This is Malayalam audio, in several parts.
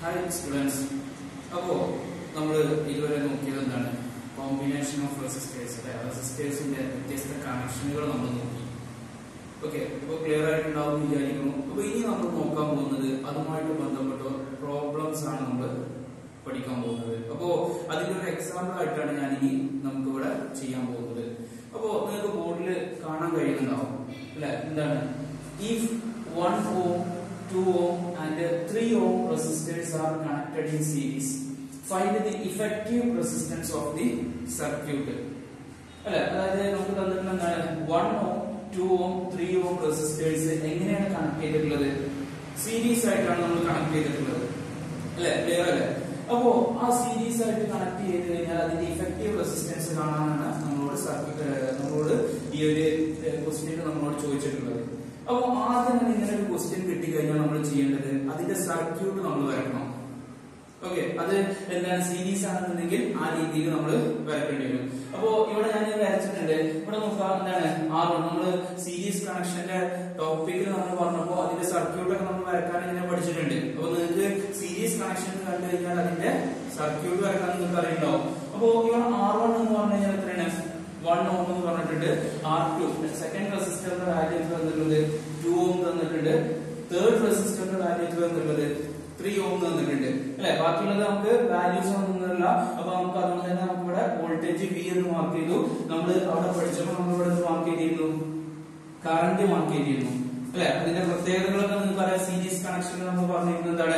ഹായ് സ്റ്റുഡൻസ് അപ്പോൾ നമ്മൾ ഇതുവരെ നോക്കിയത് എന്താണ് കോമ്പിനേഷൻ ഓഫ് റെസിസ്റ്റേഴ്സ് അല്ലെ റെസിസ്റ്റേഴ്സിന്റെ വ്യത്യസ്ത കണക്ഷനുകൾ നമ്മൾ നോക്കി ഓക്കെ ഇപ്പോൾ ക്ലിയർ ആയിട്ടുണ്ടാവും എന്ന് വിചാരിക്കുന്നു അപ്പോൾ ഇനി നമ്മൾ നോക്കാൻ പോകുന്നത് അതുമായിട്ട് ബന്ധപ്പെട്ട പ്രോബ്ലംസ് ആണ് നമ്മൾ പഠിക്കാൻ പോകുന്നത് അപ്പോൾ അതിന്റെ ഒരു എക്സാമ്പിൾ ആയിട്ടാണ് ഞാൻ ഇനി നമുക്ക് ഇവിടെ ചെയ്യാൻ പോകുന്നത് അപ്പോൾ നിങ്ങൾക്ക് ബോർഡിൽ കാണാൻ കഴിയുന്നുണ്ടാവും അല്ലെ എന്താണ് if one ohm two ohm and three ohm resistors are connected in series find the effective resistance of the circuit അല്ലെ അതായത് നമുക്ക് തന്നിട്ടുള്ള എന്താണ് one ohm two ohm three ohm resistors എങ്ങനെയാണ് കണക്ട് ചെയ്തിട്ടുള്ളത് സീരീസ് ആയിട്ടാണ് നമ്മൾ കണക്ട് ചെയ്തിട്ടുള്ളത് അല്ലെ ക്ലിയർ അല്ലേ അപ്പോ ആ സീരീസ് ആയിട്ട് കണക്ട് ചെയ്ത് കഴിഞ്ഞാൽ അതിന്റെ ഇഫക്റ്റീവ് റെസിസ്റ്റൻസ് കാണാനാണ് നമ്മളോട് സർക്യൂട്ട് നമ്മളോട് ഈ ഒരു ക്വസ്റ്റ്യൻ നമ്മളോട് ചോദിച്ചിട്ടുള്ളത് അപ്പൊ ആദ്യം തന്നെ ഇങ്ങനെ ഒരു ക്വസ്റ്റ്യൻ കിട്ടിക്കഴിഞ്ഞാൽ നമ്മൾ ചെയ്യേണ്ടത് അതിന്റെ സർക്യൂട്ട് നമ്മൾ വരക്കണം ഓക്കെ അത് എന്താണ് സീരീസ് ആണെന്നുണ്ടെങ്കിൽ ആ രീതിയിൽ നമ്മൾ വരക്കേണ്ടി വരും അപ്പോ ഇവിടെ ഞാൻ വരച്ചിട്ടുണ്ട് ഇവിടെ നോക്കാം എന്താണ് ആർ വൺ നമ്മള് സീരീസ് കണക്ഷന്റെ ടോപ്പിക്കിൽ നമ്മൾ പറഞ്ഞപ്പോ അതിന്റെ സർക്യൂട്ട് ഒക്കെ നമ്മൾ വരക്കാൻ ഇങ്ങനെ പഠിച്ചിട്ടുണ്ട് അപ്പൊ നിങ്ങൾക്ക് സീരീസ് കണക്ഷൻ കണ്ടു കഴിഞ്ഞാൽ അതിന്റെ സർക്യൂട്ട് വരക്കാൻ നിങ്ങൾക്ക് അറിയുണ്ടാവും അപ്പോ ഇവിടെ ആർ വൺ എന്ന് പറഞ്ഞു കഴിഞ്ഞാൽ എത്രയാണ് വൺ ഓം എന്ന് പറഞ്ഞിട്ടുണ്ട് ആർ ടു സെക്കൻഡ് റെസിസ്റ്ററിന്റെ വാല്യൂ എത്ര തന്നിട്ടുള്ളത് ടു ഓം തന്നിട്ടുണ്ട് തേർഡ് റെസിസ്റ്ററിന്റെ വാല്യൂ എത്ര തന്നിട്ടുള്ളത് ത്രീ ഓം തന്നിട്ടുണ്ട് അല്ലെ ബാക്കിയുള്ളത് നമുക്ക് വാല്യൂസ് ഒന്നുമില്ല അപ്പൊ നമുക്ക് അതുകൊണ്ട് തന്നെ നമുക്ക് ഇവിടെ വോൾട്ടേജ് വി എന്ന് മാർക്ക് ചെയ്തു നമ്മൾ അവിടെ പഠിച്ചപ്പോൾ നമ്മൾ ഇവിടെ മാർക്ക് ചെയ്തിരുന്നു കറണ്ട് മാർക്ക് ചെയ്തിരുന്നു അല്ലെ അതിന്റെ പ്രത്യേകതകളൊക്കെ നിങ്ങൾക്ക് പറയാം സീരീസ് കണക്ഷൻ നമ്മൾ പറഞ്ഞിരുന്നത് എന്താണ്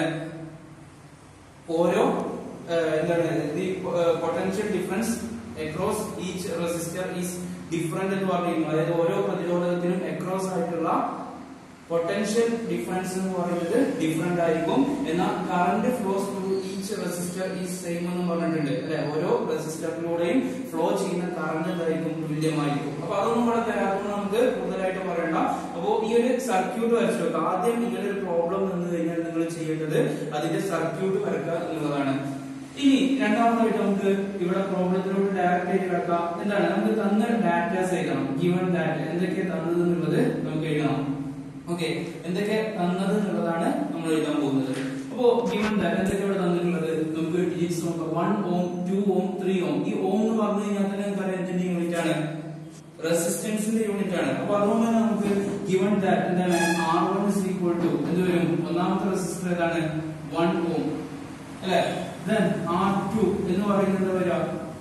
ഓരോ ഏഹ്, എന്താണ് the potential difference across each resistor is different എന്ന് പറഞ്ഞിരുന്നു അതായത് ഓരോ പ്രതിരോധത്തിനും അക്രോസ് ആയിട്ടുള്ള പൊട്ടൻഷ്യൽ ഡിഫറൻസ് എന്ന് പറയുന്നത് ഡിഫറെന്റ് ആയിരിക്കും എന്നാൽ current flows through each resistor is same എന്ന് പറഞ്ഞിട്ടുണ്ട് അല്ലെ ഓരോ റെസിസ്റ്ററിലൂടെയും ഫ്ലോ ചെയ്യുന്ന കറണ്ട് എന്തായിരിക്കും തുല്യമായിരിക്കും അപ്പൊ അതൊന്നും ഇവിടെ തരാത്തത് നമുക്ക് കൂടുതലായിട്ട് പറയണ്ട അപ്പോ ഈ ഒരു സർക്യൂട്ട് വരച്ചു വെക്കാം ആദ്യം ഇങ്ങനെ ഒരു പ്രോബ്ലം വന്നു കഴിഞ്ഞാൽ നിങ്ങൾ ചെയ്യേണ്ടത് അതിന്റെ സർക്യൂട്ട് വരക്കുക എന്നുള്ളതാണ് ഇനി രണ്ടാമതായിട്ട് നമുക്ക് ഇവിടെ പ്രോബ്ലത്തിലോട്ട് ഡയറക്റ്റ് ആയിട്ട് കിടക്കാം എന്താണ് നമുക്ക് തന്ന ഡാറ്റാസ് എഴുതണം ഗിവൺ ഡാറ്റ എന്തൊക്കെ തന്നത് എന്നുള്ളത് നമുക്ക് എഴുതണം ഓക്കെ എന്തൊക്കെ തന്നത് എന്നുള്ളതാണ് നമ്മൾ എഴുതാൻ പോകുന്നത് അപ്പോ ഗിവൺ ഡാറ്റ എന്തൊക്കെ ഇവിടെ തന്നിട്ടുള്ളത് നമുക്ക് ഡിജിറ്റ്സ് നോക്കാം one ohm two ohm three ohm ഈ ഓം എന്ന് പറഞ്ഞു കഴിഞ്ഞാൽ തന്നെ നമുക്ക് അറിയാം എന്തിന്റെ യൂണിറ്റ് ആണ് റെസിസ്റ്റൻസിന്റെ യൂണിറ്റ് ആണ് അപ്പൊ അതുകൊണ്ട് തന്നെ നമുക്ക് ഗിവൺ ദാറ്റ് എന്താണ് R one is equal to എന്ത് വരും ഒന്നാമത്തെ റെസിസ്റ്റർ ഏതാണ് വൺ ഓം അല്ലെ ദെൻ ആർ ടു എന്ന് പറയുന്നത് വരാം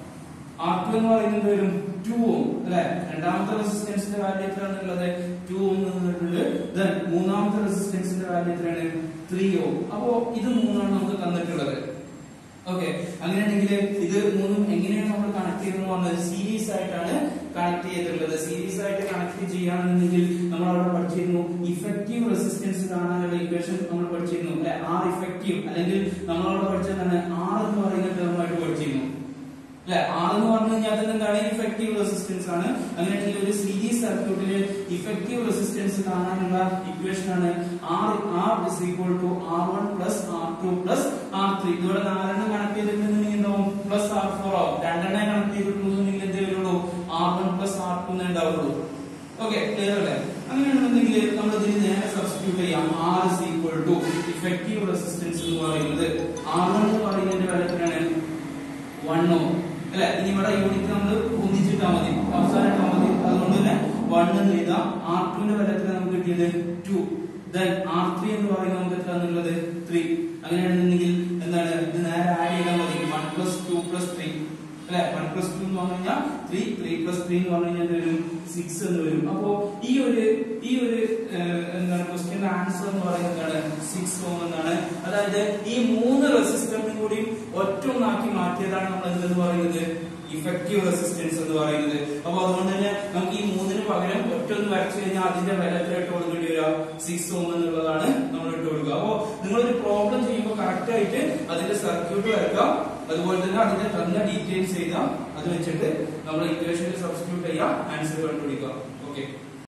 ആർ ടു എന്ന് പറയുന്നത് വരും ടു ഓം അല്ലെ രണ്ടാമത്തെ റെസിസ്റ്റൻസിന്റെ വാല്യൂ എത്രയാണുള്ളത് ടു ഓം തന്നിട്ടുണ്ട് ദെൻ മൂന്നാമത്തെ റെസിസ്റ്റൻസിന്റെ വാല്യൂ എത്രയാണ് ത്രീ ഓം അപ്പോ ഇത് മൂന്നാണ് നമുക്ക് തന്നിട്ടുള്ളത് ഓക്കെ അങ്ങനെയാണെങ്കിൽ ഇത് മൂന്നും എങ്ങനെയാണ് നമ്മൾ കണക്ട് ചെയ്തെന്ന് പറഞ്ഞത് സീരീസ് ആയിട്ടാണ് കണക്ട് ചെയ്തിട്ടുള്ളത് സീരീസ് ആയിട്ട് കണക്ട് ചെയ്യുകയാണെന്നുണ്ടെങ്കിൽ നമ്മൾ അവിടെ പഠിച്ചിരുന്നു ഇഫക്റ്റീവ് റെസിസ്റ്റൻസ് കാണാനുള്ള ഇക്വേഷൻ നമ്മൾ പഠിച്ചിരുന്നു അല്ലെ ആർ ഇഫക്റ്റീവ് അല്ലെങ്കിൽ നമ്മൾ അവിടെ പഠിച്ചതാണ് ആർ എന്ന് പറയുന്ന ടേമായിട്ട് പഠിച്ചിരുന്നു അല്ലെ ആർ എന്ന് പറഞ്ഞു കഴിഞ്ഞാൽ തന്നെ എന്താണ് ഇഫക്റ്റീവ് റെസിസ്റ്റൻസ് ആണ് അങ്ങനെയാണെങ്കിൽ ഒരു സീരീസ് സർക്യൂട്ടില് ഇഫക്റ്റീവ് റെസിസ്റ്റൻസ് കാണാനുള്ള ഇക്വേഷൻ ആണ് R R is equal to R one plus R two plus R three ഇതോടെ നാലെണ്ണം കണക്ട് ചെയ്തിട്ടുണ്ടെങ്കിൽ എന്താവും പ്ലസ് ആർ ഫോർ ആവും രണ്ടെണ്ണം കണക്ട് ചെയ്തിട്ടുണ്ടെങ്കിൽ എന്തേ വരുള്ളൂ R one plus R two ഉണ്ടാവുള്ളൂ ഓക്കെ ക്ലിയർ അല്ലേ അങ്ങനെയാണെന്നുണ്ടെങ്കിൽ നമ്മൾ ഇതിന് നേരെ സബ്സ്റ്റിറ്റ്യൂട്ട് ചെയ്യാം R is equal to effective resistance എന്ന് പറയുന്നത് ആർ വൺ എന്ന് പറയുന്നതിന്റെ വില എത്രയാണ് വൺ ഓ അല്ലെ ഇനി ഇവിടെ യൂണിറ്റ് നമ്മൾ ഒന്നിച്ചിട്ടാ മതി അവസാനം ഇട്ടാ മതി അതുകൊണ്ട് തന്നെ വൺ എന്ന് എഴുതാം ആർ ടുവിന്റെ വില എത്ര നമുക്ക് കിട്ടിയത് ടു ദെൻ ആർ ത്രീ എന്ന് പറയുന്നത് നമുക്ക് എത്ര എന്നുള്ളത് ത്രീ അങ്ങനെയാണെന്നുണ്ടെങ്കിൽ എന്താണ് ഇത് നേരെ ആഡ് ചെയ്താൽ മതി one plus two plus three അല്ലെ വൺ പ്ലസ് ടു എന്ന് പറഞ്ഞു കഴിഞ്ഞാൽ ത്രീ ത്രീ പ്ലസ് ത്രീ എന്ന് പറഞ്ഞു കഴിഞ്ഞാൽ എന്ത് വരും സിക്സ് എന്ന് വരും അപ്പോ ഈ ഒരു ഈ ഒരു ഏഹ്, എന്താണ് ക്വസ്റ്റ്യന്റെ ആൻസർ എന്ന് പറയുന്നത് എന്താണ് സിക്സ് ഓം എന്നാണ് അതായത് ഈ മൂന്ന് റെസിസ്റ്ററിനും കൂടി ഒറ്റ ഒന്നാക്കി മാറ്റിയതാണ് നമ്മൾ എന്തെന്ന് പറയുന്നത് ഇഫക്റ്റീവ് റെസിസ്റ്റൻസ് എന്ന് പറയുന്നത് അപ്പൊ അതുകൊണ്ട് തന്നെ നമുക്ക് ഈ മൂന്നിന് പകരം ഒറ്റ ഒന്ന് വരച്ചു കഴിഞ്ഞാൽ അതിന്റെ വില എത്ര ഇട്ട് കൊടുക്കേണ്ടി വരിക സിക്സ് ഓം എന്നുള്ളതാണ് നമ്മൾ ഇട്ട് കൊടുക്കുക അപ്പോ നിങ്ങളൊരു പ്രോബ്ലം ചെയ്യുമ്പോൾ കറക്റ്റ് ആയിട്ട് അതിന്റെ സർക്യൂട്ട് വരക്കാം അതുപോലെ തന്നെ അതിന്റെ തന്ന ഡീറ്റെയിൽസ് എഴുതാം അത് വെച്ചിട്ട് നമ്മൾ ഇക്വേഷനിൽ സബ്സ്റ്റിറ്റ്യൂട്ട് ചെയ്യാം ആൻസർ കണ്ടുപിടിക്കാം ഓക്കെ